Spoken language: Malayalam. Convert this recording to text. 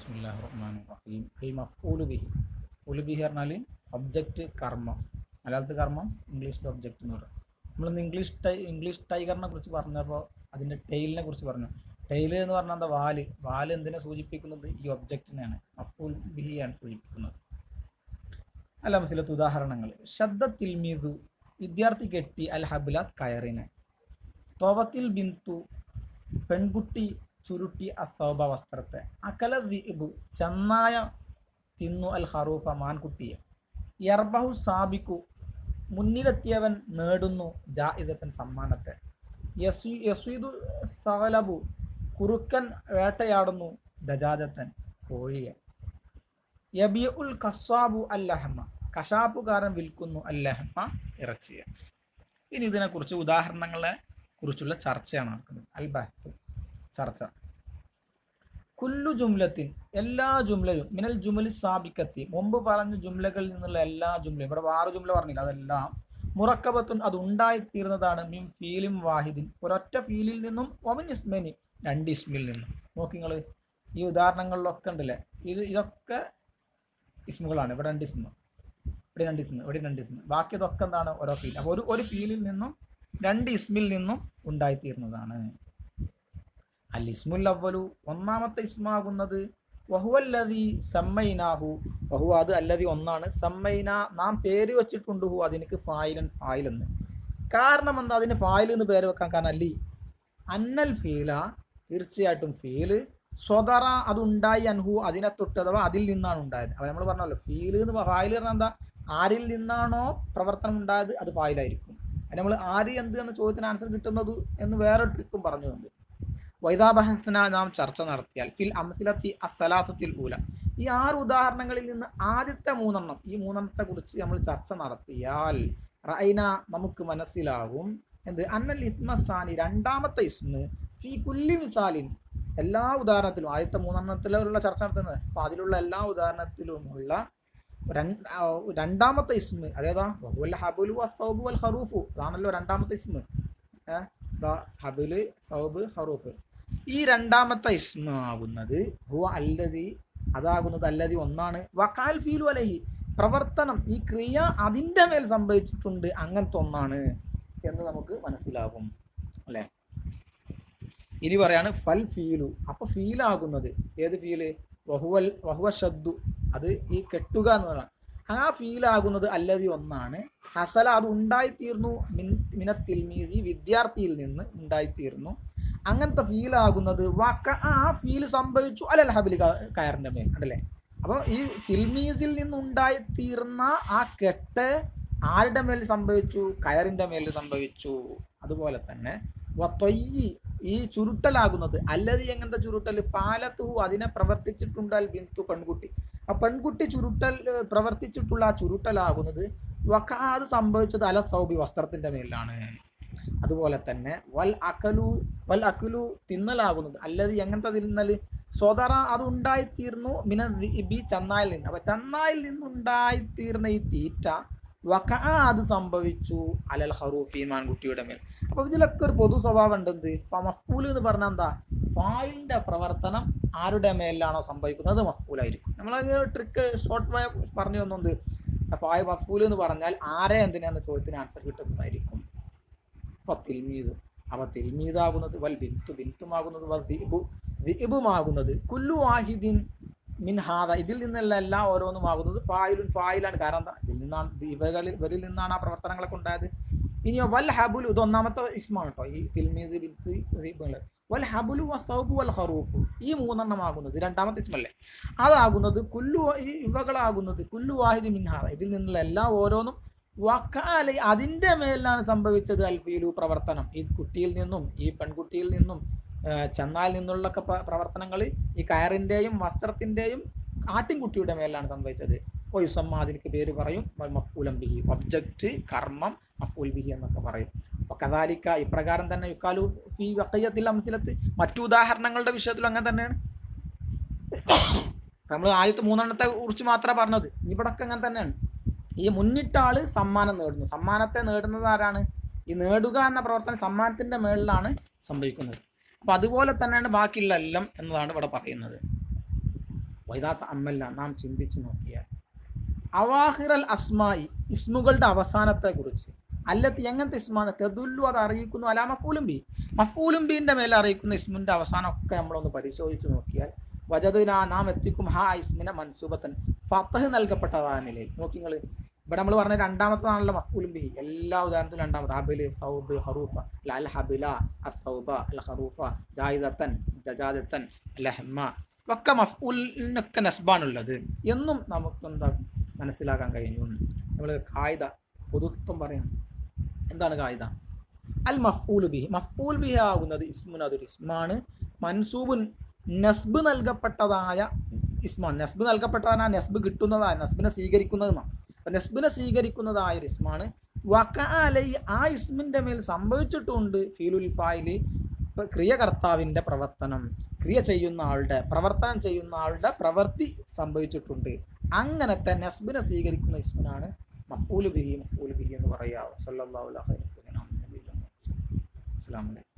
ബിസ്മില്ലാഹി റഹ്മാൻ റഹീം ഈ മഫ്ഊലു ബിഹി ഉലു ബിഹി പറഞ്ഞാൽ ഒബ്ജക്റ്റ് കർമ്മം മലയാളത്തിൽ കർമ്മം ഇംഗ്ലീഷിൽ ഒബ്ജക്റ്റ് എന്ന് പറയും നമ്മളിന്ന് ഇംഗ്ലീഷ് ടൈ ഇംഗ്ലീഷ് ടൈഗറിനെ കുറിച്ച് പറഞ്ഞപ്പോൾ അതിൻ്റെ ടെയിലിനെ കുറിച്ച് പറഞ്ഞു ടെയിൽ എന്ന് പറഞ്ഞാൽ എന്താ വാല് വാല് എന്തിനെ സൂചിപ്പിക്കുന്നത് ഈ ഒബ്ജക്റ്റിനെയാണ് മഫ്ഊൽ ബിഹിയാണ് സൂചിപ്പിക്കുന്നത് അല്ല ചിലത്ത് ഉദാഹരണങ്ങൾ ശബ്ദത്തിൽ മീതു വിദ്യാർത്ഥി കെട്ടി അൽ ഹബില കയറിനെ തോവത്തിൽ ബിന്തു പെൺകുട്ടി ചുരുട്ടി അസോബ വസ്ത്രത്തെ അകല വിബു ചെന്നായ തിന്നു അൽ ഹറൂഫ മാൻകുട്ടിയെ യർബഹു സാബിക്കു മുന്നിലെത്തിയവൻ നേടുന്നു ജായിസത്തൻ സമ്മാനത്തെ യസു യസീദു സവലബു കുറുക്കൻ വേട്ടയാടുന്നു ദജാജത്തൻ കോഴിയെ യബിയ ഉൽ കസ്വാബു അല്ലഹമ്മ കശാപ്പുകാരൻ വിൽക്കുന്നു അല്ലഹമ്മ ഇറച്ചിയെ ഇനി ഇതിനെക്കുറിച്ച് ഉദാഹരണങ്ങളെ കുറിച്ചുള്ള ചർച്ചയാണ് നടക്കുന്നത് അൽ ബഹത്ത് ചർച്ച കുല്ലു ജുംലത്തിൻ എല്ലാ ജുംലയും മിനൽ ജുമലി സാബിക്കത്തി മുമ്പ് പറഞ്ഞ ജുംലകളിൽ നിന്നുള്ള എല്ലാ ജുംലയും ഇവിടെ ആറ് ജുംല പറഞ്ഞില്ല അതെല്ലാം മുറക്കബത്തുൻ അത് ഉണ്ടായിത്തീർന്നതാണ് മിൻ ഫീലിം വാഹിദിൻ ഒരൊറ്റ ഫീലിൽ നിന്നും ഒമിൻ ഇസ്മേനി രണ്ട് ഇസ്മിൽ നിന്നും നോക്കി നിങ്ങൾ ഈ ഉദാഹരണങ്ങളിലൊക്കെ ഉണ്ടല്ലേ ഇത് ഇതൊക്കെ ഇസ്മുകളാണ് ഇവിടെ രണ്ട് ഇസ്മ ഇവിടെ രണ്ട് ഇസ്മ ഇവിടെ രണ്ട് ഇസ്മ ബാക്കി ഇതൊക്കെ എന്താണ് ഓരോ ഫീൽ അപ്പോൾ ഒരു ഒരു ഫീലിൽ നിന്നും രണ്ട് ഇസ്മിൽ നിന്നും ഉണ്ടായിത്തീർന്നതാണ് അൽ ഇസ്മുൽ അവലു ഒന്നാമത്തെ ഇസ്മാകുന്നത് വഹുവല്ലതി സമ്മൈനാഹു വഹു അത് അല്ലതി ഒന്നാണ് സമ്മൈന നാം പേര് വെച്ചിട്ടുണ്ട് ഹു അതിനക്ക് ഫായിലൻ ഫായിൽ എന്ന് കാരണം എന്താ അതിന് ഫായിൽ എന്ന് പേര് വെക്കാൻ കാരണം അല്ലി അന്നൽ ഫീല തീർച്ചയായിട്ടും ഫീല് സ്വതറ അത് ഉണ്ടായി അൻഹു അതിനെ തൊട്ട് അഥവാ അതിൽ നിന്നാണ് ഉണ്ടായത് അപ്പോൾ നമ്മൾ പറഞ്ഞല്ലോ ഫീല് എന്ന് ഫായിൽ പറഞ്ഞാൽ എന്താ ആരിൽ നിന്നാണോ പ്രവർത്തനം ഉണ്ടായത് അത് ഫായിലായിരിക്കും അത് നമ്മൾ ആര് എന്ത് എന്ന ചോദ്യത്തിന് ആൻസർ കിട്ടുന്നത് എന്ന് വേറെ ട്രിക്കും പറഞ്ഞുകൊണ്ട് വൈദാബഹസ്ന നാം ചർച്ച നടത്തിയാൽ ഫിൽ അംസിലത്തി അസലാസത്തിൽ ഊല ഈ ആറ് ഉദാഹരണങ്ങളിൽ നിന്ന് ആദ്യത്തെ മൂന്നെണ്ണം ഈ മൂന്നെണ്ണത്തെ കുറിച്ച് നമ്മൾ ചർച്ച നടത്തിയാൽ റൈന നമുക്ക് മനസ്സിലാകും എന്ത് അന്നൽ ഇസ്മസാനി രണ്ടാമത്തെ ഇസ്മ് ഫി കുല്ലി മിസാലിൻ എല്ലാ ഉദാഹരണത്തിലും ആദ്യത്തെ മൂന്നെണ്ണത്തിലുള്ള ചർച്ച നടത്തുന്നത് അപ്പോൾ അതിലുള്ള എല്ലാ ഉദാഹരണത്തിലുമുള്ള രണ്ട് ആ, രണ്ടാമത്തെ ഇസ്മ് അതേതാ വഹുവൽ ഹബുലു വസ്സൗബു വൽ ഹറൂഫു അതാണല്ലോ രണ്ടാമത്തെ ഇസ്മ് ഏഹ് ദാ ഹബുല് സൗബ് ഹറൂഫ് ഈ രണ്ടാമത്തെ ഇസ്മ ആകുന്നത് ഹുവ അല്ലതി അതാകുന്നത് അല്ലതി ഒന്നാണ് വക്കാൽ ഫീലു അലഹി പ്രവർത്തനം ഈ ക്രിയ അതിൻ്റെ മേൽ സംഭവിച്ചിട്ടുണ്ട് അങ്ങനത്തെ ഒന്നാണ് എന്ന് നമുക്ക് മനസ്സിലാകും അല്ലേ ഇനി പറയാണ് ഫൽ ഫീലു അപ്പൊ ഫീലാകുന്നത് ഏത് ഫീല് വഹുവൽ വഹുവ ഷദ്ദു അത് ഈ കെട്ടുക എന്ന് പറയുന്നത് ആ ഫീലാകുന്നത് അല്ലതി ഒന്നാണ് ഹസല അത് ഉണ്ടായിത്തീർന്നു മിൻ മിനത്തിൽമീസി വിദ്യാർത്ഥിയിൽ നിന്ന് ഉണ്ടായിത്തീർന്നു അങ്ങനത്തെ ഫീലാകുന്നത് വക്ക ആ ഫീൽ സംഭവിച്ചു അല്ലല്ല ഹബിലി കയറിൻ്റെ മേൽ ഉണ്ടല്ലേ അപ്പോൾ ഈ തിൽമീസിൽ നിന്നുണ്ടായിത്തീർന്ന ആ കെട്ട് ആരുടെ മേൽ സംഭവിച്ചു കയറിൻ്റെ മേൽ സംഭവിച്ചു അതുപോലെ തന്നെ വത്തൊയ്യി ഈ ചുരുട്ടലാകുന്നത് അല്ലത് എങ്ങനത്തെ ചുരുട്ടൽ പാലത്തു അതിനെ പ്രവർത്തിച്ചിട്ടുണ്ടാൽ ബിന്തു പെൺകുട്ടി ആ പെൺകുട്ടി ചുരുട്ടൽ ഏർ, പ്രവർത്തിച്ചിട്ടുള്ള ആ ചുരുട്ടലാകുന്നത് വക്കാത് സംഭവിച്ചത് അല സൗബി വസ്ത്രത്തിന്റെ മേലാണ് അതുപോലെ തന്നെ വൽ അക്കലു വൽ അക്കുലു തിന്നലാകുന്നത് അല്ലത് എങ്ങനത്തെ തിന്നല് സ്വതറ അത് ഉണ്ടായിത്തീർന്നു മിന ബി ചന്നായിൽ നിന്ന് അപ്പൊ ചന്നായിൽ നിന്നുണ്ടായിത്തീർന്ന ഈ തീറ്റ വക്ക അത് സംഭവിച്ചു അലൽ ഹറൂഫി മാൻകുട്ടിയുടെ മേൽ അപ്പൊ ഇതിലൊക്കെ ഒരു പൊതു സ്വഭാവം ഉണ്ട് എന്ത് മഫൂൽ എന്ന് പറഞ്ഞാൽ എന്താ ഫായിലിന്റെ പ്രവർത്തനം ആരുടെ മേലിലാണോ സംഭവിക്കുന്നത് അത് മഫൂലായിരിക്കും നമ്മൾ ട്രിക്ക് ഷോർട്ട് വേ പറഞ്ഞു തന്നത് ഫായ് മഫൂൽ എന്ന് പറഞ്ഞാൽ ആരെ എന്തിനാന്ന് ചോദ്യത്തിന് ആൻസർ കിട്ടുന്നതായിരിക്കും അപ്പൊ തിൽമീദ് അവ തിൽമീദാകുന്നത് വൽ ബിന്തു ബിന്തുമാകുന്നത് വൽ ദിബു ദിബുമാകുന്നത് കുല്ലു വാഹിദിൻ മിൻ ഹാദ ഇതിൽ നിന്നുള്ള എല്ലാ ഓരോന്നും ആകുന്നത് ഫായിലുൻ ഫായിലാണ് കാരണം എന്താ ഇതിൽ നിന്നാണ് ഇവകളിൽ ഇവരിൽ നിന്നാണ് ആ പ്രവർത്തനങ്ങളൊക്കെ ഉണ്ടായത് ഇനിയോ വൽ ഹബുലു ഇത് ഒന്നാമത്തെ ഇസ്മാണ് കേട്ടോ ഈ തിൽമീസ് ബിന്ത് ദീപങ്ങള് വൽ ഹബുലു വസൗബു വൽ ഹറൂഫു ഈ മൂന്നെണ്ണം ആകുന്നത് രണ്ടാമത്തെ ഇസ്മല്ലേ അതാകുന്നത് കുല്ലു ഈ ഇവകളാകുന്നത് കുല്ലു വാഹിദ് മിൻഹാദ ഇതിൽ നിന്നുള്ള എല്ലാ ഓരോന്നും വക്കാല അതിൻ്റെ മേലാണ് സംഭവിച്ചത് അൽഫീലു പ്രവർത്തനം ഈ കുട്ടിയിൽ നിന്നും ഈ പെൺകുട്ടിയിൽ നിന്നും ആ, ചെന്നായിൽ നിന്നുള്ളൊക്കെ പ്രവർത്തനങ്ങൾ ഈ കയറിൻ്റെയും വസ്ത്രത്തിൻ്റെയും ആട്ടിൻകുട്ടിയുടെ മേലാണ് സംഭവിച്ചത് ഓ യുസമ്മ അതിലേക്ക് പേര് പറയും വൽ മഫ്ഊലം ബിഹി ഒബ്ജക്റ്റ് കർമ്മം മഫൂൽ ബിഹി എന്നൊക്കെ പറയും അപ്പോൾ കഥാലിക്ക ഇപ്രകാരം തന്നെ യുക്കാലു ഫി വക്കയ്യത്തിൽ അംസിലത്ത് മറ്റു ഉദാഹരണങ്ങളുടെ വിഷയത്തിലും അങ്ങനെ തന്നെയാണ് നമ്മൾ ആദ്യത്തെ മൂന്നെണ്ണത്തെ കുറിച്ച് മാത്രമേ പറഞ്ഞത് ഇവിടൊക്കെ അങ്ങനെ തന്നെയാണ് ഈ മുന്നിട്ട ആള് സമ്മാനം നേടുന്നു സമ്മാനത്തെ നേടുന്നത് ആരാണ് ഈ നേടുക എന്ന പ്രവർത്തനം സമ്മാനത്തിന്റെ മേളിലാണ് സംഭവിക്കുന്നത് അപ്പൊ അതുപോലെ തന്നെയാണ് ബാക്കിയുള്ള എല്ലാം എന്നതാണ് ഇവിടെ പറയുന്നത് വൈദാത്ത അമ്മല്ല നാം ചിന്തിച്ചു നോക്കിയാൽ അവാഹിറൽ അസ്മായി ഇസ്മുകളുടെ അവസാനത്തെ കുറിച്ച് അല്ലത്തി എങ്ങനത്തെ ഇസ്മാണ് തെതുല്ലു അത് അറിയിക്കുന്നു അല മഫൂലും ബി മഫൂലും ബീന്റെ മേലെ അറിയിക്കുന്ന ഇസ്മിന്റെ അവസാനം ഒക്കെ നമ്മളൊന്ന് പരിശോധിച്ച് നോക്കിയാൽ വജദിന നാം എത്തിക്കും ഹാ ഇസ്മിനെ മൻസൂബത്തൻ ഫത്തഹ് നൽകപ്പെട്ടതാണ് നിലയിൽ നോക്കി നിങ്ങൾ ഇവിടെ നമ്മൾ പറഞ്ഞ രണ്ടാമത്തതാണല്ലോ മഫൂലും ബി എല്ലാ ഉദാഹരണത്തിലും രണ്ടാമത് ഹബില് സൗബ് ഹറൂഫ അല്ല അൽ ഹബില അസൗബ അൽ ഹറൂഫ ജായിദത്തൻ ജജാദത്തൻ ലഹ്മ ഒക്കെ മഫൂലിനൊക്കെ നസ്ബാണുള്ളത് എന്നും നമുക്ക് എന്താ മനസ്സിലാക്കാൻ കഴിഞ്ഞു നമ്മൾ കായിക പൊതുത്വം പറയാം എന്താണ് കായിക അൽ മഫ്ഊൽ ബിഹി മഫ്ഊൽ ബിഹി ആകുന്നത് ഇസ്മുൻ അതൊരു ഇസ്മാണ് മൻസൂബുൻ നസ്ബ് നൽകപ്പെട്ടതായ ഇസ്മാണ് നസ്ബ് നൽകപ്പെട്ടതാണ് ആ നസ്ബ് കിട്ടുന്നതായ നസ്ബിനെ സ്വീകരിക്കുന്നതെന്നാണ് അപ്പൊ നസ്ബിനെ സ്വീകരിക്കുന്നതായ ഒരു ഇസ്മാണ് വക അലൈ ആ ഇസ്മിന്റെ മേൽ സംഭവിച്ചിട്ടുണ്ട് ഫീലുൽ ഫായിലി ഇപ്പൊ ക്രിയകർത്താവിന്റെ പ്രവർത്തനം ക്രിയ ചെയ്യുന്ന ആളുടെ പ്രവർത്തനം ചെയ്യുന്ന ആളുടെ പ്രവൃത്തി സംഭവിച്ചിട്ടുണ്ട് അങ്ങനത്തെ നസ്ബിനെ സ്വീകരിക്കുന്ന ഇസ്മിനാണ് മഫൂല് ബിഹി മഫൂല് ബിഹി എന്ന് പറയാവൂ സല്ലല്ലാഹു അലൈഹി വസല്ലം അസ്സലാമു അലൈക്കും